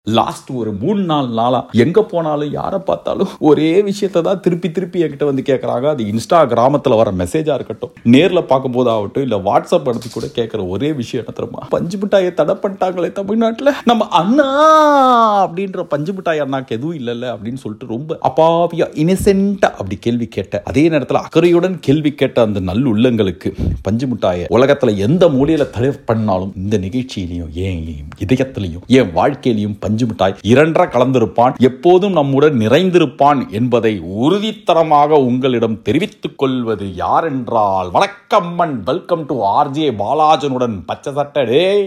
Last ஒரு மூணு நாலு நாளா எங்க போனாலும் யாரை பார்த்தாலும் ஒரே விஷயத்தை தான் திருப்பி திருப்பி என்கிட்ட வந்து கேட்கறாங்க அது இன்ஸ்டாகிராமத்துல வர மெசேஜா இருக்கட்டும் நேர்ல பார்க்கும்போது ஆகட்டும் இல்ல வாட்ஸ்அப் எடுத்து கூட கேட்கிற ஒரே விஷயம் என்ன தெரியுமா பஞ்சு மிட்டாயை தடை பண்ணிட்டாங்களே தமிழ்நாட்டுல நம்ம அண்ணா அப்படின்ற பஞ்சு மிட்டாய் அண்ணாக்கு எதுவும் இல்லைல்ல அப்படின்னு சொல்லிட்டு ரொம்ப அப்பாவியா இனிசென்ட்டா அப்படி கேள்வி கேட்ட அதே நேரத்துல அக்கறையுடன் கேள்வி கேட்ட அந்த நல்லுள்ளங்களுக்கு பஞ்சு மிட்டாயை உலகத்துல எந்த மூலையில தடை பண்ணாலும் இந்த நிகழ்ச்சியிலையும் ஏன் இதயத்திலையும் என் வாழ்க்கையிலையும் பஞ்சு மிட்டாய் இரண்டரை கலந்திருப்பான் எப்போதும் நம்முடன் நிறைந்திருப்பான் என்பதை உறுதித்தரமாக உங்களிடம் தெரிவித்துக் கொள்வது யார் என்றால் வணக்கம் அண்ட் வெல்கம் டு ஆர்ஜே பாலாஜனுடன் பச்சை சட்டை டேய்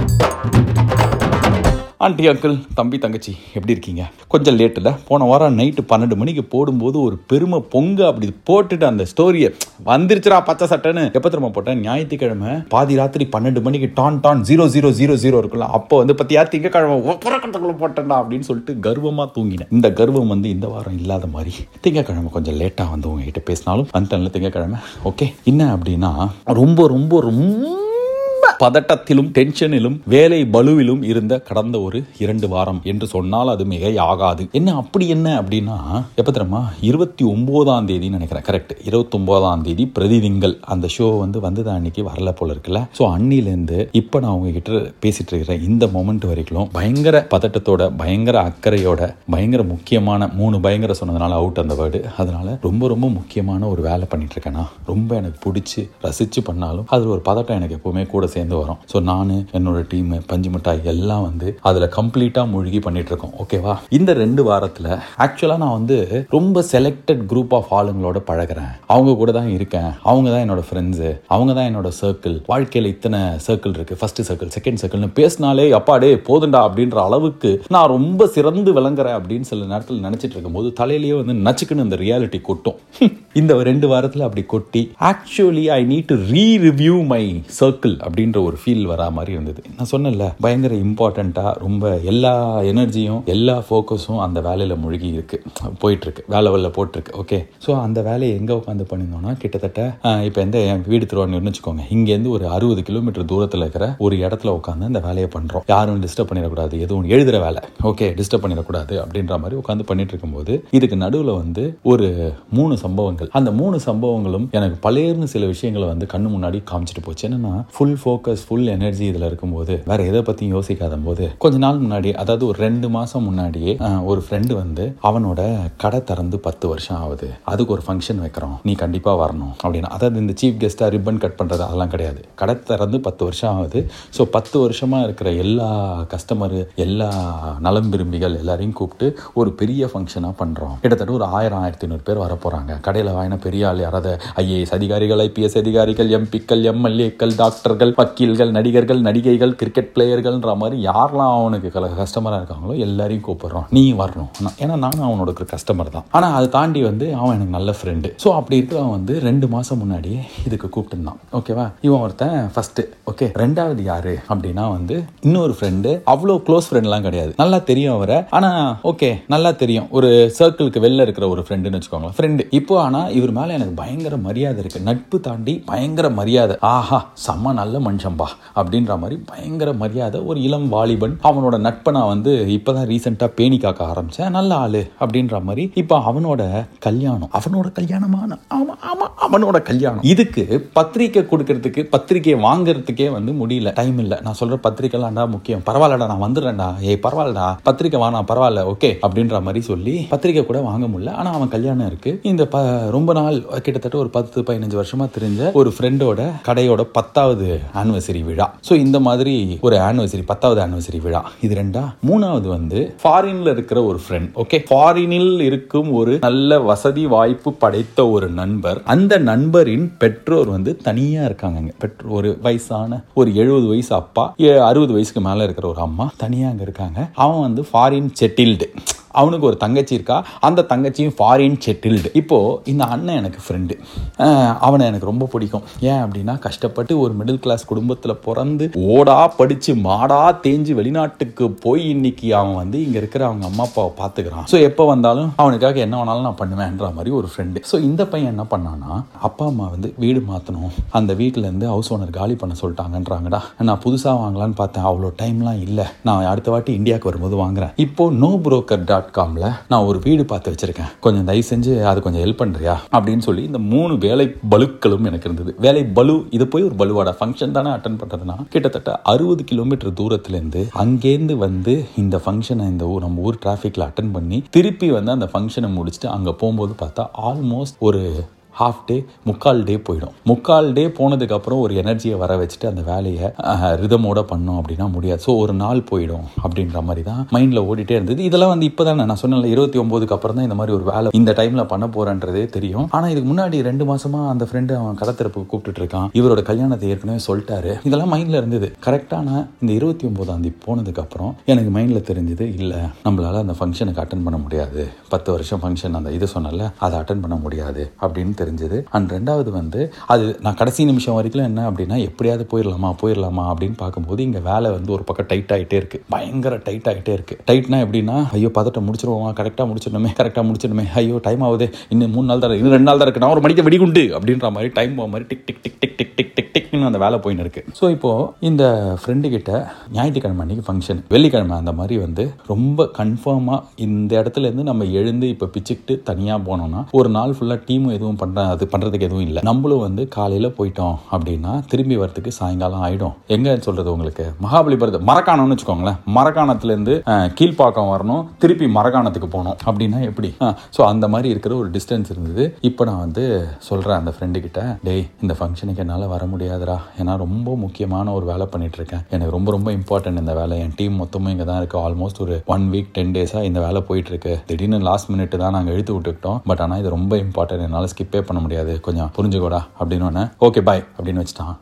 ஆண்டி அங்கிள் தம்பி தங்கச்சி எப்படி இருக்கீங்க கொஞ்சம் லேட்டில் போன வாரம் நைட்டு பன்னெண்டு மணிக்கு போடும்போது ஒரு பெருமை பொங்க அப்படி போட்டுட்டு அந்த ஸ்டோரியை வந்துருச்சுடா பச்சை சட்டைன்னு எப்போ திரும்ப போட்டேன் ஞாயிற்றுக்கிழமை பாதி ராத்திரி பன்னெண்டு மணிக்கு டான் டான் ஜீரோ ஜீரோ ஜீரோ ஜீரோ இருக்குல்ல அப்போ வந்து பத்தியா திங்கக்கிழமை புறக்கட்டத்துக்குள்ள போட்டேன்டா அப்படின்னு சொல்லிட்டு கர்வமாக தூங்கினேன் இந்த கர்வம் வந்து இந்த வாரம் இல்லாத மாதிரி திங்கக்கிழமை கொஞ்சம் லேட்டாக வந்து உங்ககிட்ட பேசினாலும் வந்துட்டேன்ல திங்கக்கிழமை ஓகே என்ன அப்படின்னா ரொம்ப ரொம்ப ரொம்ப பதட்டத்திலும் டென்ஷனிலும் வேலை பலுவிலும் இருந்த கடந்த ஒரு இரண்டு வாரம் என்று சொன்னால் அது மிகை ஆகாது என்ன அப்படி என்ன அப்படின்னா எப்ப தெரியுமா இருபத்தி ஒன்பதாம் தேதி நினைக்கிறேன் கரெக்ட் இருபத்தி ஒன்பதாம் தேதி பிரதிதிங்கள் அந்த ஷோ வந்து வந்தது அன்னைக்கு வரல போல இருக்குல்ல ஸோ அன்னிலேருந்து இப்போ நான் உங்ககிட்ட பேசிட்டு இருக்கிறேன் இந்த மொமெண்ட் வரைக்கும் பயங்கர பதட்டத்தோட பயங்கர அக்கறையோட பயங்கர முக்கியமான மூணு பயங்கர சொன்னதுனால அவுட் அந்த வேர்டு அதனால ரொம்ப ரொம்ப முக்கியமான ஒரு வேலை பண்ணிட்டு இருக்கேன்னா ரொம்ப எனக்கு பிடிச்சி ரசிச்சு பண்ணாலும் அது ஒரு பதட்டம் எனக்கு எப்பவுமே கூட சேர்ந்து வரும் ஸோ நான் என்னோட டீம் பஞ்சு மிட்டாய் எல்லாம் வந்து அதில் கம்ப்ளீட்டாக மூழ்கி பண்ணிட்டு இருக்கோம் ஓகேவா இந்த ரெண்டு வாரத்தில் ஆக்சுவலாக நான் வந்து ரொம்ப செலக்டட் குரூப் ஆஃப் ஆளுங்களோட பழகிறேன் அவங்க கூட தான் இருக்கேன் அவங்க தான் என்னோட ஃப்ரெண்ட்ஸு அவங்க தான் என்னோட சர்க்கிள் வாழ்க்கையில் இத்தனை சர்க்கிள் இருக்கு ஃபர்ஸ்ட் சர்க்கிள் செகண்ட் சர்க்கிள்னு பேசினாலே அப்பாடே போதுண்டா அப்படின்ற அளவுக்கு நான் ரொம்ப சிறந்து விளங்குறேன் அப்படின்னு சில நேரத்தில் நினச்சிட்டு இருக்கும்போது தலையிலேயே வந்து நச்சுக்குன்னு இந்த ரியாலிட்டி கொட்டும் இந்த ரெண்டு வாரத்தில் அப்படி கொட்டி actually I need to re review my circle அப்படின்ற ஒரு ஃபீல் வரா மாதிரி இருந்தது நான் சொன்னேன்ல பயங்கர இம்பார்ட்டண்ட்டாக ரொம்ப எல்லா எனர்ஜியும் எல்லா ஃபோக்கஸும் அந்த வேலையில் மூழ்கி இருக்கு போயிட்டு இருக்கு வேலை வேலை போட்டிருக்கு ஓகே ஸோ அந்த வேலையை எங்கே உட்காந்து பண்ணியிருந்தோம்னா கிட்டத்தட்ட இப்போ எந்த என் வீடு திருவாரூர்னு வச்சுக்கோங்க இங்கேருந்து ஒரு அறுபது கிலோமீட்டர் தூரத்தில் இருக்கிற ஒரு இடத்துல உட்காந்து அந்த வேலையை பண்ணுறோம் யாரும் டிஸ்டர்ப் பண்ணிடக்கூடாது எதுவும் எழுதுகிற வேலை ஓகே டிஸ்டர்ப் பண்ணிடக்கூடாது அப்படின்ற மாதிரி உட்காந்து பண்ணிட்டு இருக்கும்போது இதுக்கு நடுவில் வந்து ஒரு மூணு சம்பவங்கள் அந்த மூணு சம்பவங்களும் எனக்கு பழையர்னு சில விஷயங்களை வந்து கண்ணு முன்னாடி காமிச்சிட்டு போச்சு என்னன்னா ஃபுல் ஃபோக்கஸ் ஃபுல் எனர்ஜி இதில் இருக்கும்போது வேற எதை பற்றியும் யோசிக்காத போது கொஞ்ச நாள் முன்னாடி அதாவது ஒரு ரெண்டு மாதம் முன்னாடியே அஹ், ஒரு ஃப்ரெண்டு வந்து அவனோட கடை திறந்து பத்து வருஷம் ஆகுது அதுக்கு ஒரு ஃபங்க்ஷன் வைக்கிறோம் நீ கண்டிப்பாக வரணும் அப்படின்னு அதாவது இந்த சீஃப் கெஸ்ட்டாக ரிப்பன் கட் பண்ணுறது அதெல்லாம் கிடையாது கடை திறந்து பத்து வருஷம் ஆகுது ஸோ பத்து வருஷமாக இருக்கிற எல்லா கஸ்டமரு எல்லா நலம் விரும்பிகள் எல்லாரையும் கூப்பிட்டு ஒரு பெரிய ஃபங்க்ஷனாக பண்ணுறோம் கிட்டத்தட்ட ஒரு ஆயிரம் ஆயிரத்தி ஐநூறு பேர் வர போகிறாங்க கடையில் வாங்கின பெரிய ஆள் யாராவது ஐஏஎஸ் அதிகாரிகள் ஐபிஎஸ் அதிகாரிகள் எம்பிக்கள் எம்எல்ஏக்கள் டாக்டர்கள் வக்கீல்கள் நடிகர்கள் நடிகைகள் கிரிக்கெட் பிளேயர்கள்ன்ற மாதிரி யாரெல்லாம் அவனுக்கு கஸ்டமராக இருக்காங்களோ எல்லாரையும் கூப்பிடுறோம் நீ வரணும் நான்- ஏன்னா நானும் அவனோட கஸ்டமர் தான் ஆனால் அதை தாண்டி வந்து அவன் எனக்கு நல்ல ஃப்ரெண்டு ஸோ அப்படி இருக்கிறவன் வந்து ரெண்டு மாதம் முன்னாடியே இதுக்கு கூப்பிட்டுருந்தான் ஓகேவா இவன் ஒருத்தன் ஃபர்ஸ்ட் ஓகே ரெண்டாவது யாரு அப்படின்னா வந்து இன்னொரு ஃப்ரெண்டு அவ்வளோ க்ளோஸ் ஃப்ரெண்ட்லாம் கிடையாது நல்லா தெரியும் அவரை ஆனால் ஓகே நல்லா தெரியும் ஒரு சர்க்கிளுக்கு வெளில இருக்கிற ஒரு ஃப்ரெண்டுன்னு வச்சுக்கோங்களேன் ஃப்ரெண்டு இப்போ ஆனால் இவர் மேலே எனக்கு பயங்கர மரியாதை இருக்கு நட்பு தாண்டி பயங்கர மரியாதை ஆஹா செம்ம நல்ல மனுஷன்பா அப்படின்ற மாதிரி பயங்கர மரியாதை ஒரு இளம் வாலிபன் அவனோட நட்பை நான் வந்து இப்போதான் ரீசெண்டாக பேணி காக்க ஆரம்பிச்சேன் நல்ல ஆளு அப்படின்ற மாதிரி இப்போ அவனோட கல்யாணம் அவனோட கல்யாணமான ஆமா ஆமா அவனோட கல்யாணம் இதுக்கு பத்திரிக்கை கொடுக்கறதுக்கு பத்திரிக்கையை வாங்குறதுக்கே வந்து முடியல டைம் இல்லை நான் சொல்ற பத்திரிக்கைலாம்டா முக்கியம் பரவாயில்லடா நான் வந்துடுறேன்டா ஏய் பரவாயில்லடா பத்திரிக்கை வானா பரவாயில்ல ஓகே அப்படின்ற மாதிரி சொல்லி பத்திரிக்கை கூட வாங்க முடியல ஆனா அவன் கல்யாணம் இருக்கு இந்த ப- ரொம்ப நாள் கிட்டத்தட்ட ஒரு பத்து பதினஞ்சு வருஷமா தெரிஞ்ச ஒரு ஃப்ரெண்டோட கடையோட பத்தாவது ஆனிவர்சரி விழா ஸோ இந்த மாதிரி ஒரு ஆனிவர்சரி பத்தாவது ஆனிவர்சரி விழா இது ரெண்டா மூணாவது வந்து ஃபாரின்ல இருக்கிற ஒரு ஃப்ரெண்ட் ஓகே ஃபாரினில் இருக்கும் ஒரு நல்ல வசதி வாய்ப்பு படைத்த ஒரு நண்பர் அந்த நண்பரின் பெற்றோர் வந்து தனியா இருக்காங்க அங்க. பெற்றோர் ஒரு வயசான ஒரு எழுபது வயசு அப்பா ஏ- அறுபது வயசுக்கு மேல இருக்கிற ஒரு அம்மா தனியா அங்க இருக்காங்க அவன் வந்து ஃபாரின் செட்டில்டு அவனுக்கு ஒரு தங்கச்சி இருக்கா அந்த தங்கச்சியும் ஃபாரின் செட்டில்டு இப்போ இந்த அண்ணன் எனக்கு ஃப்ரெண்டு அவனை எனக்கு ரொம்ப பிடிக்கும் ஏன் அப்படின்னா கஷ்டப்பட்டு ஒரு மிடில் கிளாஸ் குடும்பத்தில் பிறந்து ஓடா படித்து மாடா தேஞ்சு வெளிநாட்டுக்கு போய் இன்னைக்கு அவன் வந்து இங்கே இருக்கிற அவங்க அம்மா அப்பாவை பார்த்துக்கிறான் ஸோ எப்போ வந்தாலும் அவனுக்காக என்ன வேணாலும் நான் பண்ணுவேன்ற மாதிரி ஒரு ஃப்ரெண்டு ஸோ இந்த பையன் என்ன பண்ணான்னா அப்பா அம்மா வந்து வீடு மாற்றணும் அந்த வீட்டிலேருந்து ஹவுஸ் ஓனர் காலி பண்ண சொல்லிட்டாங்கன்றாங்கடா நான் புதுசாக வாங்கலான்னு பார்த்தேன் அவ்வளோ டைம்லாம் இல்லை நான் அடுத்த வாட்டி இந்தியாவுக்கு வரும்போது வாங்குறேன் இப்போ நோ புரோக்கர் டாட் காமில் நான் ஒரு வீடு பார்த்து வச்சிருக்கேன் கொஞ்சம் தயவு செஞ்சு அது கொஞ்சம் ஹெல்ப் பண்ணுறியா அப்படின்னு சொல்லி இந்த மூணு வேலை பலுக்களும் எனக்கு இருந்தது வேலை பலு இது போய் ஒரு பலுவாடா ஃபங்க்ஷன் தானே அட்டன் பண்ணுறதுனா கிட்டத்தட்ட அறுபது கிலோமீட்டர் தூரத்துலேருந்து அங்கேருந்து வந்து இந்த ஃபங்க்ஷனை இந்த ஊர் நம்ம ஊர் டிராஃபிக்கில் அட்டன் பண்ணி திருப்பி வந்து அந்த ஃபங்க்ஷனை முடிச்சுட்டு அங்கே போகும்போது பார்த்தா ஆல்மோஸ்ட் ஒரு ஹாஃப் டே முக்கால் டே போயிடும் முக்கால் டே போனதுக்கப்புறம் ஒரு எனர்ஜியை வர வச்சுட்டு அந்த வேலையை ரிதமோட பண்ணோம் அப்படின்னா முடியாது ஸோ ஒரு நாள் போயிடும் அப்படின்ற மாதிரி தான் மைண்டில் ஓடிட்டே இருந்தது இதெல்லாம் வந்து இப்போ தானே நான் சொன்னேன்ல இருபத்தி ஒம்போதுக்கு அப்புறம் தான் இந்த மாதிரி ஒரு வேலை இந்த டைமில் பண்ண போகிறேன்றதே தெரியும் ஆனால் இதுக்கு முன்னாடி ரெண்டு மாசமாக அந்த ஃப்ரெண்டு அவன் கடத்திறப்புக்கு கூப்பிட்டுட்டு இருக்கான் இவரோட கல்யாணத்தை ஏற்கனவே சொல்லிட்டாரு இதெல்லாம் மைண்டில் இருந்தது கரெக்டான இந்த இருபத்தி ஒம்போதாம் தேதி போனதுக்கப்புறம் எனக்கு மைண்டில் தெரிஞ்சது இல்லை நம்மளால அந்த ஃபங்க்ஷனுக்கு அட்டன் பண்ண முடியாது பத்து வருஷம் ஃபங்க்ஷன் அந்த இது சொன்னல அதை அட்டன் பண்ண முடியாது அப்படின்னு தெரிஞ்சது அண்ட் ரெண்டாவது வந்து அது நான் கடைசி நிமிஷம் வரைக்கும் என்ன அப்படின்னா எப்படியாவது போயிடலாமா போயிடலாமா அப்படின்னு பார்க்கும்போது இங்கே வேலை வந்து ஒரு பக்கம் டைட் ஆகிட்டே இருக்கு பயங்கர டைட் ஆகிட்டே இருக்கு டைட்னா எப்படின்னா ஐயோ பதட்டம் முடிச்சிருவோமா கரெக்டாக முடிச்சிடணுமே கரெக்டாக முடிச்சிடணுமே ஐயோ டைம் ஆகுது இன்னும் மூணு நாள் தான் இன்னும் ரெண்டு நாள் தான் இருக்கு நான் ஒரு மணிக்கு வெடிகுண்டு அப்படின்ற மாதிரி டைம் போக மாதிரி tick tick tick tick tick tick tick டிக்னு அந்த வேலை போயின்னு இருக்கு ஸோ இப்போ இந்த ஃப்ரெண்டு கிட்ட ஞாயிற்றுக்கிழமை அன்னைக்கு ஃபங்க்ஷன் வெள்ளிக்கிழமை அந்த மாதிரி வந்து ரொம்ப கன்ஃபார்மாக இந்த இடத்துல இருந்து நம்ம எழுந்து இப்போ பிச்சுக்கிட்டு தனியாக போனோம்னா ஒரு நாள் ஃபுல்லாக டீமும் எதுவும் பண்ணுற அது பண்ணுறதுக்கு எதுவும் இல்லை நம்மளும் வந்து காலையில் போயிட்டோம் அப்படின்னா திரும்பி வரதுக்கு சாயங்காலம் ஆகிடும் எங்கே சொல்கிறது உங்களுக்கு மகாபலிபுரத்து மரக்காணம்னு வச்சுக்கோங்களேன் மரக்காணத்துலேருந்து அஹ், கீழ்ப்பாக்கம் வரணும் திருப்பி மரக்காணத்துக்கு போகணும் அப்படின்னா எப்படி ஸோ அந்த மாதிரி இருக்கிற ஒரு டிஸ்டன்ஸ் இருந்தது இப்போ நான் வந்து சொல்கிறேன் அந்த ஃப்ரெண்டு கிட்ட டேய் இந்த ஃபங்க்ஷனுக்கு என்னால் வர முடியாதுடா ஏன்னா ரொம்ப முக்கியமான ஒரு வேலை பண்ணிட்டு இருக்கேன் எனக்கு ரொம்ப ரொம்ப இம்பார்ட்டன்ட் இந்த வேலை என் டீம் மொத்தமும் இங்கே தான் இருக்குது ஆல்மோஸ்ட் ஒரு ஒன் வீக் டென் டேஸாக இந்த வேலை போயிட்டு இருக்கு திடீர்னு லாஸ்ட் மினிட் தான் நாங்கள் எழுத்து விட்டுக்கிட்டோம் பட் ஆனால் இது ரொம்ப இம்பார்ட்டன்ட் என்னால் ஸ்கிப்பே பண்ண முடியாது கொஞ்சம் புரிஞ்சுக்கோடா அப்படின்னு ஓகே பாய் அப்படின்னு வச்சுட்டான்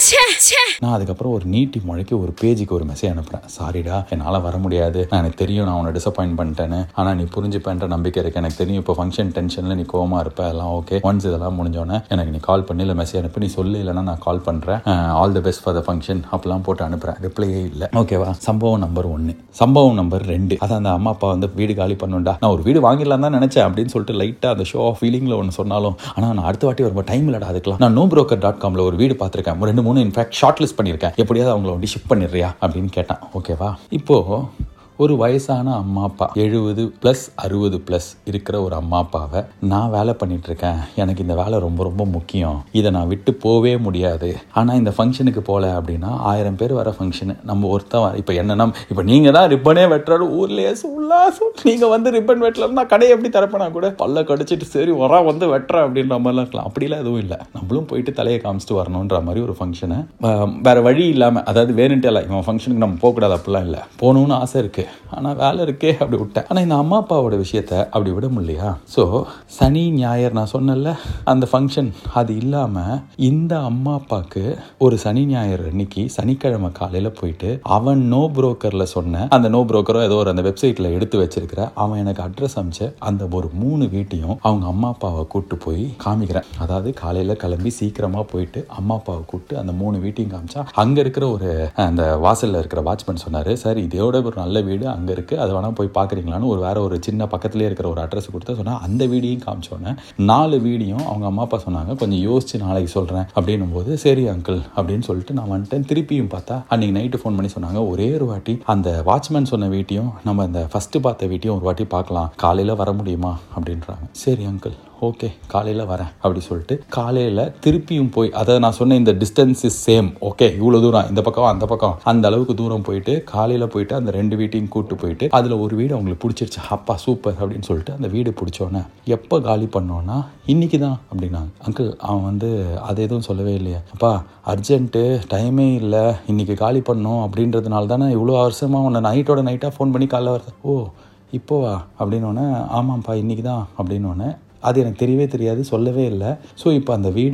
நான் அதுக்கப்புறம் ஒரு நீட்டி முழைக்கு ஒரு பேஜுக்கு ஒரு மெசேஜ் அனுப்புறேன் சாரிடா என்னால் வர முடியாது நான் எனக்கு தெரியும் நான் உன்னை டிசப்பாயிண்ட் பண்ணிட்டேன்னு ஆனால் நீ புரிஞ்சுப்பேன்ற நம்பிக்கை இருக்கு எனக்கு தெரியும் இப்போ ஃபங்க்ஷன் டென்ஷனில் நீ கோவமா இருப்ப எல்லாம் ஓகே ஒன்ஸ் இதெல்லாம் முடிஞ்சோடனே எனக்கு நீ கால் பண்ணி இல்லை மெசேஜ் அனுப்பி நீ சொல்லு இல்லைன்னா நான் கால் பண்ணுறேன் all the best for the function அப்பெல்லாம் போட்டு அனுப்புறேன் ரிப்ளையே இல்லை ஓகேவா சம்பவம் நம்பர் ஒன்று சம்பவம் நம்பர் ரெண்டு அதான் அந்த அம்மா அப்பா வந்து வீடு காலி பண்ணுண்டா நான் ஒரு வீடு வாங்கிடலாம் தான் நினச்சேன் அப்படின்னு சொல்லிட்டு லைட்டாக அந்த ஷோ ஆஃப் ஃபீலிங்கில் ஒன்று சொன்னாலும் ஆனால் நான் அடுத்த வாட்டி வரும்போது டைம் இல்லடா அதுக்கெல்லாம் நான் நோ broker டாட் காமில் ஒரு வீடு பார்த்துருக்கேன் ரெண்டு மூணு இன்ஃபேக்ட் ஷார்ட் லிஸ்ட் பண்ணியிருக்கேன் எப்படியாவது அவங்கள வந்து ஷிப் பண்ணிடுறியா அப்படின்னு கேட்டான் ஓகேவா இப்போ ஒரு வயசான அம்மா அப்பா எழுபது ப்ளஸ் அறுபது ப்ளஸ் இருக்கிற ஒரு அம்மா அப்பாவை நான் வேலை பண்ணிட்டு இருக்கேன் எனக்கு இந்த வேலை ரொம்ப ரொம்ப முக்கியம் இதை நான் விட்டு போவே முடியாது ஆனால் இந்த ஃபங்க்ஷனுக்கு போகல அப்படின்னா ஆயிரம் பேர் வர ஃபங்க்ஷனு நம்ம ஒருத்தன் வர இப்போ என்னன்னா இப்போ நீங்கள் தான் ரிப்பனே வெட்டுறாரு ஊர்லேயே சொல்லா நீங்கள் வந்து ரிப்பன் வெட்டலன்னா கடையை எப்படி திறப்பனா கூட பல்ல கடிச்சிட்டு சரி வரா வந்து வெட்டுறேன் அப்படின்ற மாதிரிலாம் இருக்கலாம் அப்படிலாம் எதுவும் இல்லை நம்மளும் போயிட்டு தலையை காமிச்சிட்டு வரணுன்ற மாதிரி ஒரு ஃபங்க்ஷனை வேற வழி இல்லாமல் அதாவது வேணுன்ட்டு இல்லை இவன் ஃபங்க்ஷனுக்கு நம்ம போகக்கூடாது அப்படிலாம் இல்லை போகணும்னு ஆசை இருக்குது ஆனால் வேலை இருக்கே அப்படி விட்டேன் ஆனால் இந்த அம்மா அப்பாவோட விஷயத்த அப்படி விட முடியலையா ஸோ சனி ஞாயிறு நான் சொன்னேன்ல அந்த ஃபங்க்ஷன் அது இல்லாமல் இந்த அம்மா அப்பாவுக்கு ஒரு சனி ஞாயிறு அன்னைக்கு சனிக்கிழமை காலையில் போயிட்டு அவன் நோ புரோக்கரில் சொன்ன அந்த நோ புரோக்கரோ ஏதோ ஒரு அந்த வெப்சைட்டில் எடுத்து வச்சிருக்கிற அவன் எனக்கு அட்ரஸ் அமிச்ச அந்த ஒரு மூணு வீட்டையும் அவங்க அம்மா அப்பாவை கூட்டு போய் காமிக்கிறேன் அதாவது காலையில் கிளம்பி சீக்கிரமாக போயிட்டு அம்மா அப்பாவை கூப்பிட்டு அந்த மூணு வீட்டையும் காமிச்சா அங்கே இருக்கிற ஒரு அந்த வாசலில் இருக்கிற வாட்ச்மேன் சொன்னார் சார் இதோட ஒரு நல்ல வீடு அங்கே இருக்குது அதை வேணால் போய் பார்க்குறீங்களான்னு ஒரு வேற ஒரு சின்ன பக்கத்துலேயே இருக்கிற ஒரு அட்ரஸ் கொடுத்தா சொன்னால் அந்த வீடியும் காமிச்சோன்னே நாலு வீடியும் அவங்க அம்மா அப்பா சொன்னாங்க கொஞ்சம் யோசிச்சு நாளைக்கு சொல்கிறேன் அப்படின்னும் போது சரி அங்கிள் அப்படின்னு சொல்லிட்டு நான் வந்துட்டேன் திருப்பியும் பார்த்தா அன்றைக்கி நைட்டு ஃபோன் பண்ணி சொன்னாங்க ஒரே ஒரு வாட்டி அந்த வாட்ச்மேன் சொன்ன வீட்டையும் நம்ம அந்த ஃபஸ்ட்டு பார்த்த வீட்டையும் ஒரு வாட்டி பார்க்கலாம் காலையில் வர முடியுமா அப்படின்றாங்க சரி அங்கிள் ஓகே காலையில் வரேன் அப்படி சொல்லிட்டு காலையில் திருப்பியும் போய் அதை நான் சொன்ன இந்த டிஸ்டன்ஸ் இஸ் சேம் ஓகே இவ்வளோ தூரம் இந்த பக்கம் அந்த பக்கம் அந்த அளவுக்கு தூரம் போயிட்டு காலையில் போயிட்டு அந்த ரெண்டு வீட்டையும் கூட்டு போயிட்டு அதில் ஒரு வீடு அவங்களுக்கு பிடிச்சிருச்சு அப்பா சூப்பர் அப்படின்னு சொல்லிட்டு அந்த வீடு பிடிச்சோன்னே எப்போ காலி பண்ணோன்னா இன்னைக்கு தான் அப்படின்னாங்க அங்கிள் அவன் வந்து அது எதுவும் சொல்லவே இல்லையா அப்பா அர்ஜென்ட்டு டைமே இல்லை இன்னைக்கு காலி பண்ணோம் அப்படின்றதுனால தானே இவ்வளோ வருஷமாக உன்னை நைட்டோட நைட்டாக ஃபோன் பண்ணி காலைல வருது ஓ இப்போவா அப்படின்னோடனே ஆமாம்ப்பா இன்னைக்கு தான் அப்படின்னோடனே அது எனக்கு தெரியவே தெரியாது சொல்லவே இல்லை ஸோ இப்போ அந்த வீடை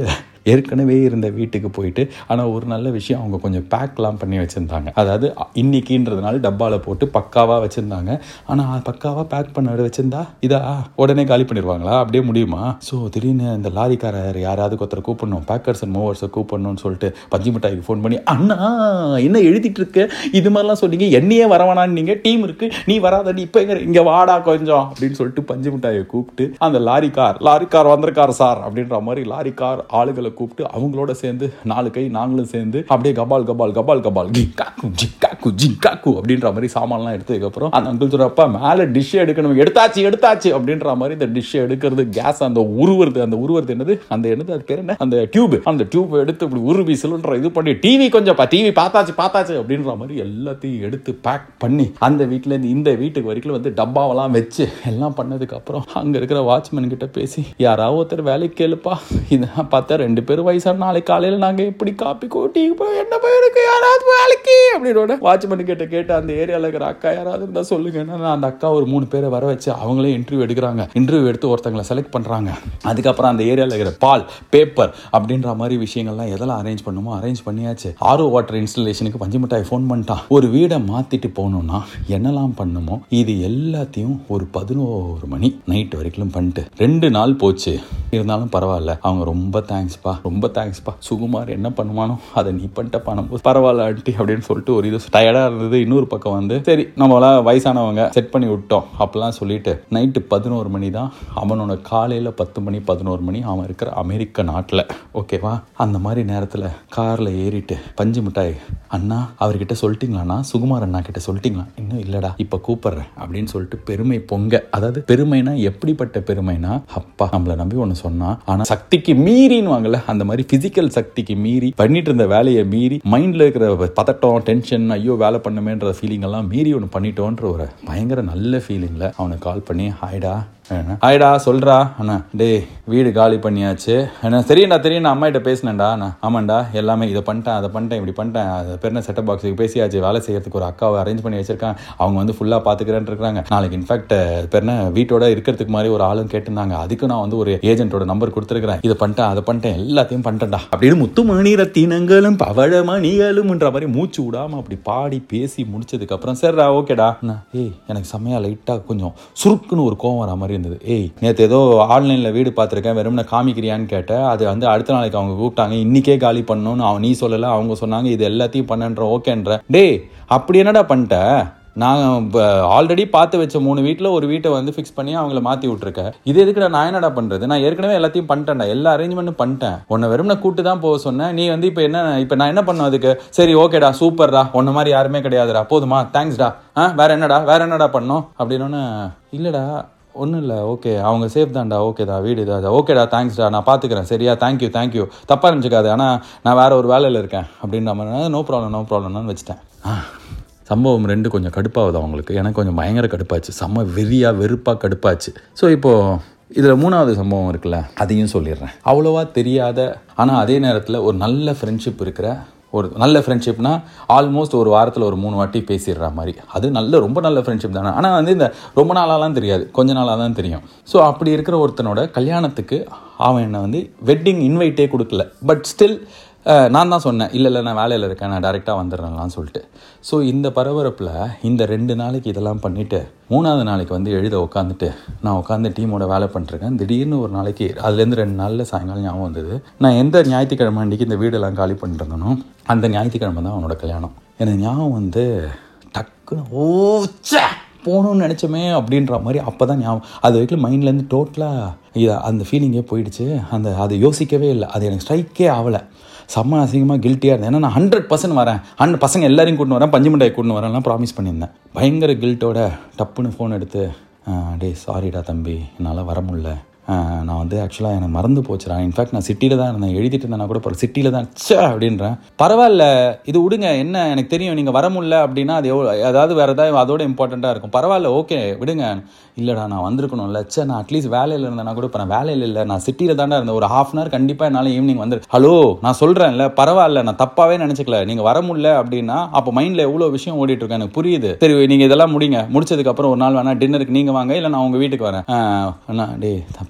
ஏற்கனவே இருந்த வீட்டுக்கு போயிட்டு ஆனால் ஒரு நல்ல விஷயம் அவங்க கொஞ்சம் பேக்லாம் பண்ணி வச்சுருந்தாங்க அதாவது இன்னைக்குன்றதுனால டப்பாவில் போட்டு பக்காவாக வச்சுருந்தாங்க ஆனால் பக்காவாக பேக் பண்ண வச்சுருந்தா இதா உடனே காலி பண்ணிடுவாங்களா அப்படியே முடியுமா ஸோ திடீர்னு இந்த லாரிக்காரர் யாராவது ஒருத்தர் கூப்பிடணும் பேக்கர்ஸ் அண்ட் மூவர்ஸை கூப்பிடணும்னு சொல்லிட்டு பஞ்சு மிட்டாய்க்கு ஃபோன் பண்ணி அண்ணா என்ன எழுதிட்டு இருக்க இது மாதிரிலாம் சொன்னீங்க என்னையே வரவேணான்னு நீங்கள் டீம் இருக்கு நீ வராத நீ இப்போ எங்க இங்கே வாடா கொஞ்சம் அப்படின்னு சொல்லிட்டு பஞ்சு மிட்டாயை கூப்பிட்டு அந்த லாரி கார் லாரி கார் வந்திருக்கார் சார் அப்படின்ற மாதிரி லாரி கார் ஆளுகளை கூப்பிட்டு அவங்களோட சேர்ந்து நாலு கை நாங்களும் சேர்ந்து அப்படியே கபால் கபால் கபால் கபால் கி காக்கு ஜி காக்கு ஜி காக்கு அப்படின்ற மாதிரி சாமான்லாம் எடுத்ததுக்கப்புறம் அந்த அங்கிள் சொல்றப்ப மேலே டிஷ் எடுக்கணும் எடுத்தாச்சு எடுத்தாச்சு அப்படின்ற மாதிரி இந்த டிஷ் எடுக்கிறது கேஸ் அந்த உருவுறது அந்த உருவுறது என்னது அந்த என்னது அது பேர் என்ன அந்த டியூப் அந்த டியூப் எடுத்து இப்படி உருவி சிலிண்டர் இது பண்ணி டிவி கொஞ்சம் டிவி பார்த்தாச்சு பார்த்தாச்சு அப்படின்ற மாதிரி எல்லாத்தையும் எடுத்து பேக் பண்ணி அந்த வீட்டுல இருந்து இந்த வீட்டுக்கு வரைக்கும் வந்து டப்பாவெல்லாம் வச்சு எல்லாம் பண்ணதுக்கு அப்புறம் அங்க இருக்கிற வாட்ச்மேன் கிட்ட பேசி யாராவது ஒருத்தர் வேலைக்கு கேளுப்பா இதான் பார்த்தா ரெண்டு பேரும் வயசான நாளைக்கு காலையில நாங்க எப்படி காப்பி கோட்டி போய் என்ன போயிருக்கு யாராவது வேலைக்கு அப்படின்னோட வாட்ச்மேன் கிட்ட கேட்டு அந்த ஏரியால இருக்கிற அக்கா யாராவது இருந்தா சொல்லுங்க நான் அந்த அக்கா ஒரு மூணு பேரை வர வச்சு அவங்களே இன்டர்வியூ எடுக்கிறாங்க இன்டர்வியூ எடுத்து ஒருத்தங்களை செலக்ட் பண்றாங்க அதுக்கப்புறம் அந்த ஏரியால இருக்கிற பால் பேப்பர் அப்படின்ற மாதிரி விஷயங்கள்லாம் எதெல்லாம் அரேஞ்ச் பண்ணுமோ அரேஞ்ச் பண்ணியாச்சு ஆர்ஓ வாட்டர் இன்ஸ்டலேஷனுக்கு பஞ்சு மிட்டாய் ஃபோன் பண்ணிட்டான் ஒரு வீடை மாத்திட்டு போகணும்னா என்னெல்லாம் பண்ணுமோ இது எல்லாத்தையும் ஒரு பதினோரு மணி நைட் வரைக்கும் பண்ணிட்டு ரெண்டு நாள் போச்சு இருந்தாலும் பரவாயில்ல அவங்க ரொம்ப தேங்க்ஸ்ப்பா ரொம்ப தேங்க்ஸ்ப்பா சுகுமார் என்ன பண்ணுவானோ அதை நீ பண்ணிட்ட பணம் பரவாயில்ல ஆண்டி அப்படின்னு சொல்லிட்டு ஒரு இது டயர்டாக இருந்தது இன்னொரு பக்கம் வந்து சரி நம்மளாம் வயசானவங்க செட் பண்ணி விட்டோம் அப்பெல்லாம் சொல்லிட்டு நைட்டு பதினோரு மணி தான் அவனோட காலையில் பத்து மணி பதினோரு மணி அவன் இருக்கிற அமெரிக்க நாட்டில் ஓகேவா அந்த மாதிரி நேரத்தில் காரில் ஏறிட்டு பஞ்சு மிட்டாய் அண்ணா அவர்கிட்ட சொல்லிட்டீங்களாண்ணா சுகுமார் அண்ணா கிட்ட சொல்லிட்டீங்களா இன்னும் இல்லடா இப்போ கூப்பிடுறேன் அப்படின்னு சொல்லிட்டு பெருமை பொங்க அதாவது பெருமைனா எப்படிப்பட்ட பெருமைனா அப்பா நம்மளை நம்பி ஒன்று சொன்னா ஆனால் சக்திக்கு மீறின்னு வாங்கல அந்த மாதிரி பிசிக்கல் சக்திக்கு மீறி பண்ணிட்டு இருந்த வேலையை மீறி மைண்ட்ல இருக்கிற பதட்டம் டென்ஷன் ஐயோ வேலை பண்ணுமேன்ற ஃபீலிங் எல்லாம் மீறி ஒன்று பண்ணிட்டோன்ற ஒரு பயங்கர நல்ல ஃபீலிங்ல அவனுக்கு கால் பண்ணி ஹாய்டா என்ன? ஹாய்டா சொல்றா அண்ணா டேய் வீடு காலி பண்ணியாச்சு என்ன தெரியும்டா தெரியும் நான் அம்மாகிட்ட பேசினேன்டா அண்ணா ஆமாண்டா எல்லாமே இதை பண்ணிட்டேன் அதை பண்ணிட்டேன் இப்படி பண்ணிட்டேன் அது பேர் என்ன செட்டப் பாக்ஸுக்கு பேசியாச்சு வேலை செய்யறதுக்கு ஒரு அக்காவை அரேஞ்ச் பண்ணி வச்சிருக்கேன் அவங்க வந்து ஃபுல்லாக பார்த்துக்கிறேன்னு இருக்கிறாங்க நாளைக்கு இன்ஃபேக்ட் பேர் என்ன வீட்டோட இருக்கிறதுக்கு மாதிரி ஒரு ஆளும் கேட்டிருந்தாங்க அதுக்கு நான் வந்து ஒரு ஏஜென்ட்டோட நம்பர் கொடுத்துருக்கிறேன் இதை பண்ணிட்டேன் அதை பண்ணிட்டேன் எல்லாத்தையும் பண்ணிட்டேன்டா அப்படின்னு முத்துமணி ரத்தினங்களும் பவழமணிகளும்ன்ற மாதிரி மூச்சு விடாம அப்படி பாடி பேசி முடிச்சதுக்கு அப்புறம் சரிடா ஓகேடா அண்ணா, ஏய் எனக்கு செம்மையா லைட்டா கொஞ்சம் சுருக்குன்னு ஒரு கோவம் வர மாதிரி இருந்தது ஏய் நேற்று ஏதோ ஆன்லைனில் வீடு பார்த்துருக்கேன் வெறும்னா காமிக்கிறியான்னு கேட்டேன் அது வந்து அடுத்த நாளைக்கு அவங்க கூப்பிட்டாங்க இன்னிக்கே காலி பண்ணணும்னு அவன் நீ சொல்லலை அவங்க சொன்னாங்க இது எல்லாத்தையும் பண்ணன்ற ஓகேன்ற டேய் அப்படி என்னடா பண்ணிட்ட நான் ஆல்ரெடி பார்த்து வச்ச மூணு வீட்டில் ஒரு வீட்டை வந்து ஃபிக்ஸ் பண்ணி அவங்கள மாற்றி விட்ருக்கேன் இது எதுக்கு நான் என்னடா பண்ணுறது நான் ஏற்கனவே எல்லாத்தையும் பண்ணிட்டேன்டா எல்லா அரேஞ்ச்மெண்ட்டும் பண்ணிட்டேன் உன்னை வெறும் நான் கூட்டு தான் போக சொன்னேன் நீ வந்து இப்போ என்ன இப்போ நான் என்ன பண்ணும் அதுக்கு சரி ஓகேடா சூப்பர்டா உன்ன மாதிரி யாருமே கிடையாதுடா போதுமா தேங்க்ஸ்டா ஆ வேற என்னடா வேற என்னடா பண்ணோம் அப்படின்னு இல்லைடா ஒன்றும் இல்லை ஓகே அவங்க சேஃப் தான்டா ஓகேடா வீடு இதாக ஓகேடா தேங்க்ஸ்டா நான் பார்த்துக்கிறேன் சரியா தேங்க்யூ தேங்க்யூ தப்பாக நினச்சிக்காது ஆனால் நான் வேற ஒரு வேலையில் இருக்கேன் அப்படின்ற மாதிரி நோ ப்ராப்ளம் நோ ப்ராப்ளம்னு வச்சுட்டேன் ஆ சம்பவம் ரெண்டு கொஞ்சம் கடுப்பாகுது அவங்களுக்கு எனக்கு கொஞ்சம் பயங்கர கடுப்பாச்சு செம்ம வெறியாக வெறுப்பாக கடுப்பாச்சு ஸோ இப்போது இதில் மூணாவது சம்பவம் இருக்குல்ல அதையும் சொல்லிடுறேன் அவ்வளோவா தெரியாத ஆனால் அதே நேரத்தில் ஒரு நல்ல ஃப்ரெண்ட்ஷிப் இருக்கிற ஒரு நல்ல ஃப்ரெண்ட்ஷிப்னா ஆல்மோஸ்ட் ஒரு வாரத்தில் ஒரு மூணு வாட்டி பேசிடுற மாதிரி அது நல்ல ரொம்ப நல்ல ஃப்ரெண்ட்ஷிப் தானே ஆனால் வந்து இந்த ரொம்ப நாளாலாம் தெரியாது கொஞ்ச நாளாக தான் தெரியும் ஸோ அப்படி இருக்கிற ஒருத்தனோட கல்யாணத்துக்கு அவன் என்னை வந்து வெட்டிங் இன்வைட்டே கொடுக்கல பட் ஸ்டில் நான் தான் சொன்னேன் இல்லை இல்லை நான் வேலையில் இருக்கேன் நான் டேரெக்டாக வந்துடுறேன்லாம் சொல்லிட்டு ஸோ இந்த பரபரப்பில் இந்த ரெண்டு நாளைக்கு இதெல்லாம் பண்ணிவிட்டு மூணாவது நாளைக்கு வந்து எழுத உட்காந்துட்டு நான் உட்காந்து டீமோட வேலை பண்ணிருக்கேன் திடீர்னு ஒரு நாளைக்கு அதுலேருந்து ரெண்டு நாளில் சாயங்காலம் ஞாபகம் வந்தது நான் எந்த ஞாயிற்றுக்கிழமை அன்றைக்கி இந்த வீடெல்லாம் காலி பண்ணிருந்தனோ அந்த ஞாயிற்றுக்கிழமை தான் அவனோட கல்யாணம் எனக்கு ஞாபகம் வந்து டக்குன்னு ஓச்சா போகணும்னு நினச்சோமே அப்படின்ற மாதிரி அப்போ தான் ஞாபகம் அது வரைக்கும் மைண்ட்லேருந்து டோட்டலாக இது அந்த ஃபீலிங்கே போயிடுச்சு அந்த அதை யோசிக்கவே இல்லை அது எனக்கு ஸ்ட்ரைக்கே ஆகலை செம்ம அசிங்கமாக கில்ட்டியாக இருந்தேன் ஏன்னா நான் ஹண்ட்ரட் பர்சன்ட் வரேன் ஹண்ட்ரட் பசங்க எல்லாரையும் கூட்டு வரேன் பஞ்சு மிட்டாய் கூட்டு வரேன்லாம் ப்ராமிஸ் பண்ணியிருந்தேன் பயங்கர கில்ட்டோட டப்புன்னு ஃபோன் எடுத்து டேய் சாரிடா தம்பி என்னால் வர முடியல ஆஹ் நான் வந்து ஆக்சுவலாக எனக்கு மறந்து போச்சுடா இன்ஃபேக்ட் நான் சிட்டியில் தான் இருந்தேன் எழுதிட்டு இருந்தேன் கூட இப்போ சிட்டியில் தான் ச்சே அப்படின்றேன் பரவாயில்ல இது விடுங்க என்ன எனக்கு தெரியும் நீங்கள் வர முடியல அப்படின்னா அது எவ்வளோ அதாவது வேறு ஏதாவது அதோட இம்பார்ட்டண்ட்டாக இருக்கும் பரவாயில்ல ஓகே விடுங்க இல்லைடா நான் வந்திருக்கணும்ல ச்சே நான் அட்லீஸ்ட் வேலையில் இருந்தேன்னா கூட இப்போ நான் வேலையில் இல்லை நான் சிட்டியில் தாண்டா இருந்தேன் ஒரு ஹாஃப் அன் ஹவர் கண்டிப்பாக என்னால் ஈவினிங் வந்து ஹலோ நான் சொல்கிறேன்ல பரவாயில்ல நான் தப்பாகவே நினச்சிக்கல நீங்கள் வர முடியல அப்படின்னா அப்போ மைண்டில் எவ்வளோ விஷயம் ஓடிட்டு இருக்கு எனக்கு புரியுது சரி நீங்கள் இதெல்லாம் முடிங்க முடிச்சதுக்கப்புறம் ஒரு நாள் வேணா டின்னருக்கு நீங்கள் வாங்க இல்லை நான் உங்கள் வீட்டுக்கு வரேன் ஆஹ் அண்ணா டேய் தப்பா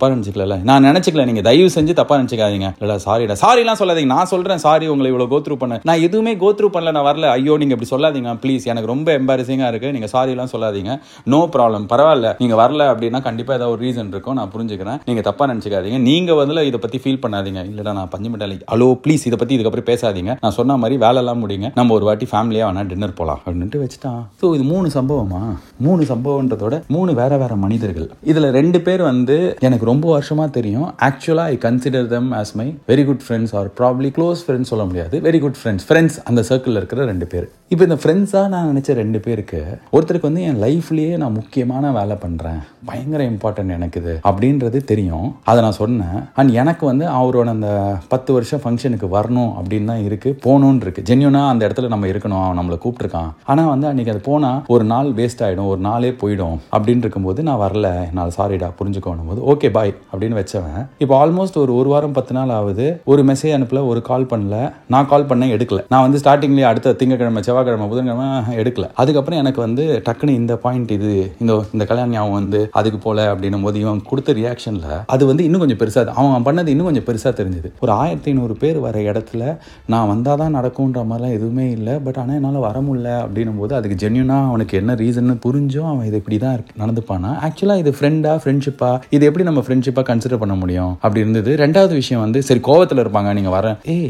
தப்பா நினைச்சுக்கல நான் நினைச்சுக்கல நீங்க தயவு செஞ்சு தப்பா நினைச்சுக்காதீங்க இல்ல சாரிடா சாரிலாம் சொல்லாதீங்க நான் சொல்றேன் சாரி உங்களை இவ்வளவு கோத்ரூ பண்ண நான் எதுவுமே கோத்ரூ பண்ணல நான் வரல ஐயோ நீங்க இப்படி சொல்லாதீங்க ப்ளீஸ் எனக்கு ரொம்ப எம்பாரசிங்கா இருக்கு நீங்க சாரிலாம் சொல்லாதீங்க நோ ப்ராப்ளம் பரவாயில்ல நீங்க வரல அப்படின்னா கண்டிப்பா ஏதாவது ஒரு ரீசன் இருக்கும் நான் புரிஞ்சுக்கிறேன் நீங்க தப்பா நினைச்சுக்காதீங்க நீங்க வந்து இதை பத்தி ஃபீல் பண்ணாதீங்க இல்லடா நான் பஞ்சு மிட்டாலி ஹலோ ப்ளீஸ் இதை பத்தி இதுக்கப்புறம் பேசாதீங்க நான் சொன்ன மாதிரி வேலைலாம் முடியுங்க நம்ம ஒரு வாட்டி ஃபேமிலியா வேணா டின்னர் போலாம் அப்படின்ட்டு வச்சுட்டான் ஸோ இது மூணு சம்பவமா மூணு சம்பவன்றதோட மூணு வேற வேற மனிதர்கள் இதுல ரெண்டு பேர் வந்து எனக்கு ரொம்ப வருஷமா தெரியும் ஆக்சுவலா I consider them as my very good friends or probably close friends சொல்ல முடியாது வெரி குட் ஃப்ரெண்ட்ஸ் ஃப்ரெண்ட்ஸ் அந்த சர்க்கிளில் இருக்கிற ரெண்டு பேர் இப்போ இந்த ஃப்ரெண்ட்ஸாக நான் நினச்ச ரெண்டு பேருக்கு ஒருத்தருக்கு வந்து என் லைஃப்லேயே நான் முக்கியமான வேலை பண்ணுறேன் பயங்கர இம்பார்ட்டன்ட் எனக்கு இது அப்படின்றது தெரியும் அதை நான் சொன்னேன் அண்ட் எனக்கு வந்து அவரோட அந்த பத்து வருஷம் ஃபங்க்ஷனுக்கு வரணும் அப்படின்னு தான் இருக்குது போகணுன்னு இருக்குது ஜென்யூனாக அந்த இடத்துல நம்ம இருக்கணும் அவன் நம்மளை கூப்பிட்டுருக்கான் ஆனால் வந்து அன்றைக்கி அது போனால் ஒரு நாள் வேஸ்ட் ஆகிடும் ஒரு நாளே போயிடும் அப்படின்னு இருக்கும்போது நான் வரல என்னால் சாரிடா புரிஞ்சுக்கணும் போது ஓகே பாய் அப்படின்னு வச்சவன் இப்போ ஆல்மோஸ்ட் ஒரு ஒரு வாரம் பத்து நாள் ஆகுது ஒரு மெசேஜ் அனுப்பல ஒரு கால் பண்ணல நான் கால் பண்ணேன் எடுக்கல நான் வந்து ஸ்டார்டிங்லேயே அடுத்த திங்கக்கிழமை செவ்வாய்க்கிழமை புதன்கிழமை எடுக்கல அதுக்கப்புறம் எனக்கு வந்து டக்குன்னு இந்த பாயிண்ட் இது இந்த இந்த கல்யாணம் ஞாபகம் வந்து அதுக்கு போல அப்படின்னும் போது இவன் கொடுத்த ரியாக்ஷனில் அது வந்து இன்னும் கொஞ்சம் பெருசாக அவன் பண்ணது இன்னும் கொஞ்சம் பெருசாக தெரிஞ்சுது ஒரு ஆயிரத்தி ஐநூறு பேர் வர இடத்துல நான் வந்தால் தான் நடக்கும்ன்ற மாதிரிலாம் எதுவுமே இல்லை பட் ஆனால் என்னால் வர முடியல அப்படின்னும் போது அதுக்கு ஜென்யூனாக அவனுக்கு என்ன ரீசன் புரிஞ்சும் அவன் இது இப்படி தான் இருக்கு- நடந்துப்பானா ஆக்சுவலாக இது ஃப்ரெண்டா ஃப்ரெண்ட்ஷிப்பா இது எப்படி நம்ம ஃப்ரெண்ட்ஷிப்பாக கன்சிடர் பண்ண முடியும் அப்படி இருந்தது ரெண்டாவது விஷயம் வந்து சரி கோவத்தில் இருப்பாங்க நீங்கள் வர ஏய்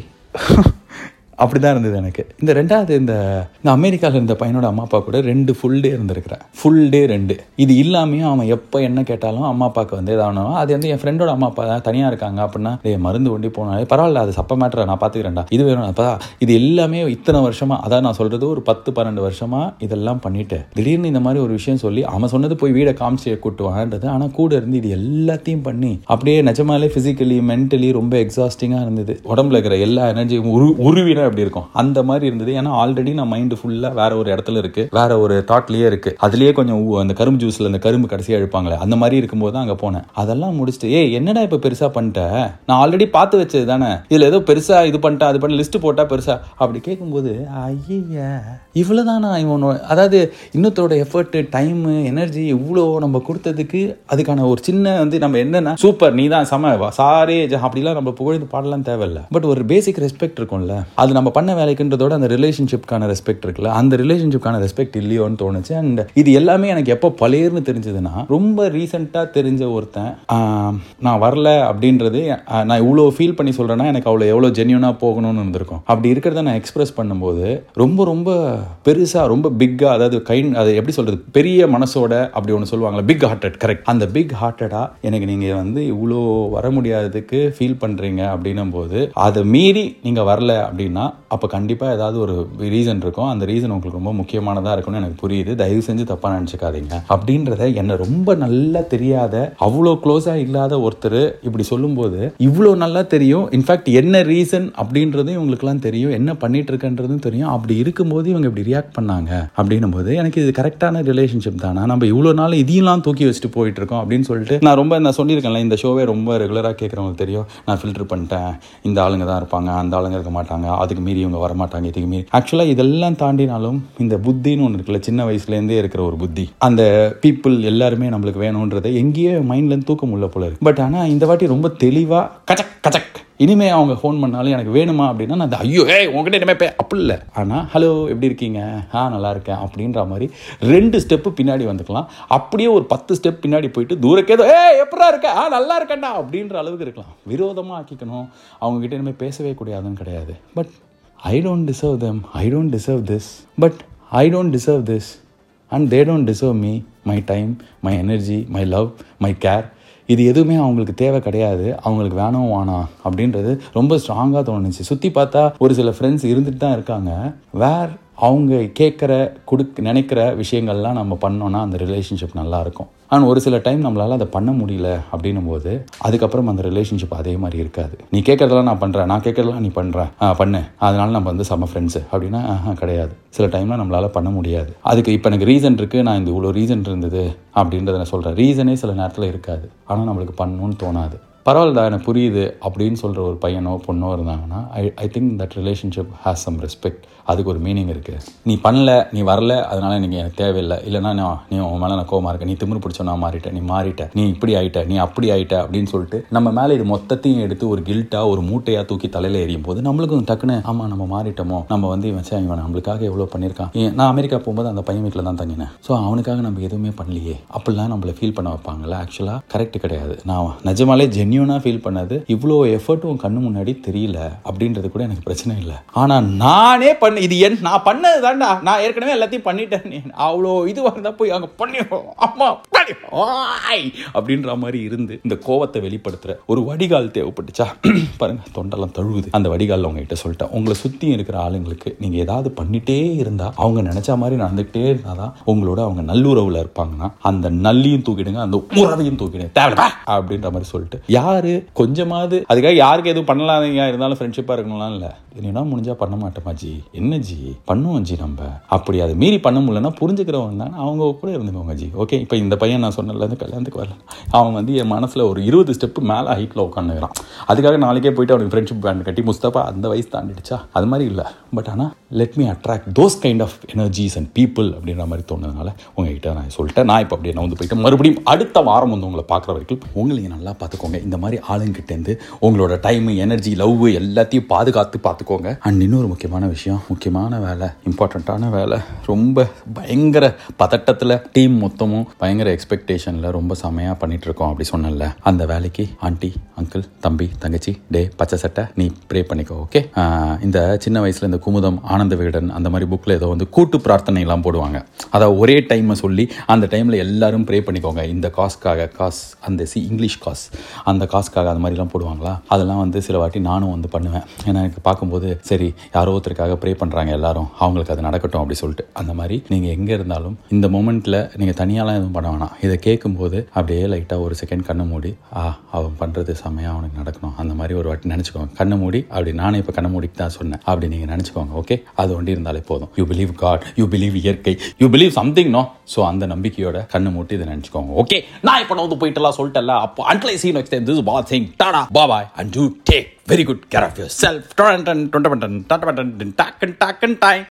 அப்படிதான் இருந்தது எனக்கு இந்த ரெண்டாவது இந்த இந்த அமெரிக்காவில் இருந்த பையனோட அம்மா அப்பா கூட ரெண்டு ஃபுல் டே இருந்திருக்கிறேன் ஃபுல் டே ரெண்டு இது இல்லாமையும் அவன் எப்போ என்ன கேட்டாலும் அம்மா அப்பாவுக்கு வந்து எதாவணும் அது வந்து என் ஃப்ரெண்டோட அம்மா அப்பா தான் தனியாக இருக்காங்க அப்படின்னா டேய் மருந்து ஒண்டி போனாலே பரவாயில்ல அது சப்ப மேட்டரை நான் பார்த்துக்கிறேன்டா இது வேணும் அப்பா இது எல்லாமே இத்தனை வருஷமா அதான் நான் சொல்றது ஒரு பத்து பன்னெண்டு வருஷமா இதெல்லாம் பண்ணிட்டு திடீர்னு இந்த மாதிரி ஒரு விஷயம் சொல்லி அவன் சொன்னது போய் வீடை காமிச்சு கூட்டுவான்றது ஆனால் கூட இருந்து இது எல்லாத்தையும் பண்ணி அப்படியே நிஜமாலே ஃபிசிக்கலி மென்டலி ரொம்ப எக்ஸாஸ்டிங்காக இருந்தது உடம்புல இருக்கிற எல்லா எனர்ஜியும் உரு உருவினா எப்படி இருக்கும் அந்த மாதிரி இருந்தது ஏன்னா ஆல்ரெடி நான் மைண்டு ஃபுல்லாக வேற ஒரு இடத்துல இருக்கு வேற ஒரு தாட்லயே இருக்கு அதுலயே கொஞ்சம் ஊ- அந்த கரும்பு ஜூஸ்ல அந்த கரும்பு கடைசியாக எழுப்பாங்களே அந்த மாதிரி இருக்கும்போது தான் அங்கே போனேன் அதெல்லாம் முடிச்சுட்டு ஏய் என்னடா இப்போ பெருசா பண்ணிட்ட நான் ஆல்ரெடி பார்த்து வச்சது தானே இதுல ஏதோ பெருசா இது பண்ணிட்டேன் அது பண்ண லிஸ்ட் போட்டா பெருசா அப்படி கேட்கும்போது ஐயா இவ்வளவுதானா இவனோ அதாவது இன்னொருத்தரோட எஃபர்ட் டைம் எனர்ஜி இவ்வளோ நம்ம கொடுத்ததுக்கு அதுக்கான ஒரு சின்ன வந்து நம்ம என்னன்னா சூப்பர் நீ தான் சம சாரே அப்படிலாம் நம்ம புகழ்ந்து பாடலாம் தேவையில்ல பட் ஒரு பேசிக் ரெஸ்பெக்ட் இருக்கும்ல அது நம்ம பண்ண வேலைக்குன்றதோட அந்த ரிலேஷன்ஷிப்கான ரெஸ்பெக்ட் இருக்குல்ல அந்த ரிலேஷன்ஷிப்கான ரெஸ்பெக்ட் இல்லையோன்னு தோணுச்சு அண்ட் இது எல்லாமே எனக்கு எப்போ பழையர்னு தெரிஞ்சதுன்னா ரொம்ப ரீசெண்டாக தெரிஞ்ச ஒருத்தன் ஆஹ், நான் வரல அப்படின்றது ஆஹ், நான் இவ்வளோ ஃபீல் பண்ணி சொல்றேன்னா எனக்கு அவ்வளோ எவ்வளோ ஜென்யூனாக போகணும்னு இருந்திருக்கும் அப்படி இருக்கிறத நான் எக்ஸ்பிரஸ் பண்ணும்போது ரொம்ப ரொம்ப பெருசாக ரொம்ப பிக்காக அதாவது கைண்ட் அது எப்படி சொல்றது பெரிய மனசோட அப்படி ஒன்று சொல்லுவாங்களே பிக் ஹார்ட்டட் கரெக்ட் அந்த பிக் ஹார்ட்டடாக எனக்கு நீங்கள் வந்து இவ்வளோ வர முடியாததுக்கு ஃபீல் பண்ணுறீங்க அப்படின்னும் போது அதை மீறி நீங்கள் வரல அப்படின்னா அப்போ கண்டிப்பாக ஏதாவது ஒரு ரீசன் இருக்கும் அந்த ரீசன் உங்களுக்கு ரொம்ப முக்கியமானதாக இருக்கும்னு எனக்கு புரியுது தயவு செஞ்சு தப்பாக நினச்சிக்காதீங்க அப்படின்றத என்னை ரொம்ப நல்லா தெரியாத அவ்வளோ க்ளோஸாக இல்லாத ஒருத்தர் இப்படி சொல்லும்போது இவ்வளோ நல்லா தெரியும் இன்ஃபேக்ட் என்ன ரீசன் அப்படின்றதும் இவங்களுக்குலாம் தெரியும் என்ன பண்ணிட்டு இருக்கன்றதும் தெரியும் அப்படி இருக்கும்போது இவங்க இப்படி ரியாக்ட் பண்ணாங்க அப்படின்னும் போது எனக்கு இது கரெக்டான ரிலேஷன்ஷிப் தானே நம்ம இவ்வளோ நாள் இதையெல்லாம் தூக்கி வச்சுட்டு போயிட்டு இருக்கோம் அப்படின்னு சொல்லிட்டு நான் ரொம்ப நான் சொல்லியிருக்கேன்ல இந்த ஷோவே ரொம்ப ரெகுலராக கேட்குறவங்களுக்கு தெரியும் நான் ஃபில்டர் பண்ணிட்டேன் இந்த ஆளுங்க தான் இருப்பாங்க அந்த ஆளுங்க இருக்க மாட்டாங்க அதுக்கு மீறி இவங்க வரமாட்டாங்க இதுக்கு மீறி ஆக்சுவலாக இதெல்லாம் தாண்டினாலும் இந்த புத்தின்னு ஒன்று இருக்குல்ல சின்ன வயசுலேருந்தே இருக்கிற ஒரு புத்தி அந்த பீப்புள் எல்லாருமே நம்மளுக்கு வேணுன்றதை எங்கேயோ மைண்ட்லேருந்து தூக்க முடியல போல இருக்கு பட் ஆனால் இந்த வாட்டி ரொம்ப தெளிவாக கச்சக் கச்சக் இனிமே அவங்க ஃபோன் பண்ணாலும் எனக்கு வேணுமா அப்படின்னா நான் அந்த, ஐயோ ஏய் உங்ககிட்ட இனிமே பே அப்படி இல்லை ஆனால் ஹலோ எப்படி இருக்கீங்க ஆ நல்லா இருக்கேன் அப்படின்ற மாதிரி ரெண்டு ஸ்டெப்பு பின்னாடி வந்துக்கலாம் அப்படியே ஒரு பத்து ஸ்டெப் பின்னாடி போயிட்டு தூரக்கேதோ ஏ எப்படா இருக்க ஆ நல்லா இருக்கேன்டா அப்படின்ற அளவுக்கு இருக்கலாம் விரோதமாக ஆக்கிக்கணும் அவங்க கிட்ட இனிமேல் பேசவே கூடாதுன்னு கிடையாது but I don't deserve them I don't deserve this but I don't deserve this and they don't deserve me my time my energy my love my care இது எதுவுமே அவங்களுக்கு தேவை கிடையாது அவங்களுக்கு வேணும் வேணாம் அப்படின்றது ரொம்ப ஸ்ட்ராங்காக தோணுச்சு சுற்றி பார்த்தா ஒரு சில ஃப்ரெண்ட்ஸ் இருந்துட்டு தான் இருக்காங்க வேர் அவங்க கேட்குற கொடுக்க நினைக்கிற விஷயங்கள்லாம் நம்ம பண்ணோன்னா அந்த ரிலேஷன்ஷிப் நல்லாயிருக்கும் ஆனால் ஒரு சில டைம் நம்மளால் அதை பண்ண முடியல அப்படின்னும் போது அதுக்கப்புறம் அந்த ரிலேஷன்ஷிப் அதே மாதிரி இருக்காது நீ கேட்குறதெல்லாம் நான் பண்ணுறேன் நான் கேட்குறதெல்லாம் நீ பண்ணுற ஆ பண்ணு அதனால நம்ம வந்து செம்ம ஃப்ரெண்ட்ஸு அப்படின்னா ஆஹா, கிடையாது சில டைமில் நம்மளால் பண்ண முடியாது அதுக்கு இப்போ எனக்கு ரீசன் இருக்குது நான் இந்த இவ்வளோ ரீசன் இருந்தது அப்படின்றத நான் சொல்கிறேன் ரீசனே சில நேரத்தில் இருக்காது ஆனால் நம்மளுக்கு பண்ணணும்னு தோணாது பரவாயில்லடா எனக்கு புரியுது அப்படின்னு சொல்கிற ஒரு பையனோ பொண்ணோ இருந்தாங்கன்னா I I think that relationship has some respect அதுக்கு ஒரு மீனிங் இருக்குது நீ பண்ணல நீ வரல அதனால எனக்கு எனக்கு தேவையில்லை இல்லைனா நான் நீ உன் மேலே நான் கோவமா இருக்க நீ திமிரு பிடிச்ச நான் மாறிட்டேன் நீ மாறிட்ட நீ இப்படி ஆயிட்ட நீ அப்படி ஆயிட்ட அப்படின்னு சொல்லிட்டு நம்ம மேலே இது மொத்தத்தையும் எடுத்து ஒரு கில்ட்டாக ஒரு மூட்டையாக தூக்கி தலையில் எறியும் போது நம்மளுக்கும் டக்குன்னு ஆமாம் நம்ம மாறிட்டோமோ நம்ம வந்து இவன் சே, இவன் நம்மளுக்காக எவ்வளோ பண்ணியிருக்கான் ஏன் நான் அமெரிக்கா போகும்போது அந்த பையன் வீட்டில் தான் தங்கினேன் ஸோ அவனுக்காக நம்ம எதுவுமே பண்ணலையே அப்படிலாம் நம்மளை ஃபீல் பண்ண வைப்பாங்கல்ல ஆக்சுவலாக கரெக்ட் கிடையாது நான் நிஜமாலே ஜென்யூனாக ஃபீல் பண்ணது இவ்வளோ எஃபர்ட்டும் கண்ணு முன்னாடி தெரியல அப்படின்றது கூட எனக்கு பிரச்சனை இல்லை ஆனால் நானே பண்ண இது என் நான் பண்ணது தான்டா நான் ஏற்கனவே எல்லாத்தையும் பண்ணிட்டேன் நீ அவ்வளோ இதுவாக இருந்தால் போய் அங்கே பண்ணி அம்மா பண்ணி ஆய் அப்படின்ற மாதிரி இருந்து இந்த கோவத்தை வெளிப்படுத்துகிற ஒரு வடிகால் தேவைப்பட்டுச்சா பாருங்க தொண்டெல்லாம் தழுவுது அந்த வடிகால் உங்ககிட்ட சொல்லிட்டேன் உங்களை சுற்றி இருக்கிற ஆளுங்களுக்கு நீங்கள் ஏதாவது பண்ணிட்டே இருந்தால் அவங்க நினச்ச மாதிரி நடந்துக்கிட்டே இருந்தால் தான் உங்களோட அவங்க நல்லுறவில் இருப்பாங்கன்னா அந்த நல்லையும் தூக்கிடுங்க அந்த உறவையும் தூக்கிடுங்க தேவைப்பா அப்படின்ற மாதிரி சொல்லிட்டு யாரு கொஞ்சமாவது அதுக்காக யாருக்கு எதுவும் பண்ணலாதீங்க இருந்தாலும் ஃப்ரெண்ட்ஷிப்பாக இருக்கணும்லாம் இல்லை இல்லைன்னா முடிஞ்சா பண்ண மாட்டோமா ஜி என்ன ஜி பண்ணுவோம் ஜி நம்ம அப்படி அதை மீறி பண்ண முடியலன்னா புரிஞ்சுக்கிறவங்க தான் அவங்க கூட இருந்துக்கோங்க ஜி ஓகே இப்போ இந்த பையன் நான் சொன்னல இருந்து கல்யாணத்துக்கு வரல அவன் வந்து என் மனசில் ஒரு இருபது ஸ்டெப்பு மேலே ஹைட்டில் உட்காந்துக்கிறான் அதுக்காக நாளைக்கே போயிட்டு அவனுக்கு ஃப்ரெண்ட்ஷிப் பேண்ட் கட்டி முஸ்தபா அந்த வயசு தாண்டிடுச்சா அது மாதிரி இல்லை பட் ஆனால் let me attract those kind of energies and people அப்படின்ற மாதிரி தோணுதுனால உங்ககிட்ட நான் சொல்லிட்டேன் நான் இப்போ அப்படியே நான் வந்து போயிட்டு மறுபடியும் அடுத்த வாரம் வந்து உங்களை பார்க்குற வரைக்கும் உங்களை நல்லா பார்த்துக்கோங்க இந்த மாதிரி ஆளுங்கிட்டேருந்து உங்களோட டைம் எனர்ஜி லவ் எல்லாத்தையும் பாதுகாத்து பார்த்துக்கோங்க அண்ட் இன்னொரு முக்கியமான விஷயம் முக்கியமான வேலை இம்பார்ட்டண்ட்டான வேலை ரொம்ப பயங்கர பதட்டத்தில் டீம் மொத்தமும் பயங்கர எக்ஸ்பெக்டேஷனில் ரொம்ப செமையாக பண்ணிட்டு இருக்கோம் அப்படி சொன்னேன்ல அந்த வேலைக்கு ஆண்டி அங்கிள் தம்பி தங்கச்சி டே பச்சை சட்டை நீ ப்ரே பண்ணிக்கோ ஓகே இந்த சின்ன வயசில் இந்த குமுதம் ஆனந்த விகடன் அந்த மாதிரி புக்கில் ஏதோ வந்து கூட்டு பிரார்த்தனைலாம் போடுவாங்க அதாவது ஒரே டைமை சொல்லி அந்த டைமில் எல்லாரும் ப்ரே பண்ணிக்கோங்க இந்த காஸ்க்காக காஸ் அந்த சி இங்கிலீஷ் காஸ் அந்த காஸ்க்காக அந்த மாதிரிலாம் போடுவாங்களா அதெல்லாம் வந்து சில வாட்டி நானும் வந்து பண்ணுவேன் ஏன்னா எனக்கு பார்க்கும்போது சரி யாரோ ஒருத்தருக்காக ப்ரே பண்ணுறாங்க எல்லாரும் அவங்களுக்கு அது நடக்கட்டும் அப்படி சொல்லிட்டு அந்த மாதிரி நீங்கள் எங்கே இருந்தாலும் இந்த மூமெண்ட்டில் நீங்கள் தனியாலாம் எதுவும் பண்ண வேணாம் இதை கேட்கும்போது அப்படியே லைட்டாக ஒரு செகண்ட் கண்ணை மூடி ஆ அவன் பண்ணுறது செம்மையாக அவனுக்கு நடக்கணும் அந்த மாதிரி ஒரு வாட்டி நினச்சிக்கோங்க கண்ணை மூடி அப்படி நானே இப்போ கண்ணை மூடிக்கு தான் சொன்னேன் அப்படி நீங்கள் நினச்சிக்கோங்க ஓகே அது ஒண்டி இருந்தாலே போதும் you believe God you believe இயற்கை you believe something no so அந்த நம்பிக்கையோட கண்ணை மூட்டி இதை நினச்சிக்கோங்க ஓகே நான் இப்போ நான் வந்து போயிட்டுலாம் சொல்லிட்டேன்ல அப்போ until I seen next time this பாத் சிங் tata bye bye and do take very good care of yourself டன் டன் டன் டன் டன் டன் டன் டன் டன் டன் டன் டன் டன்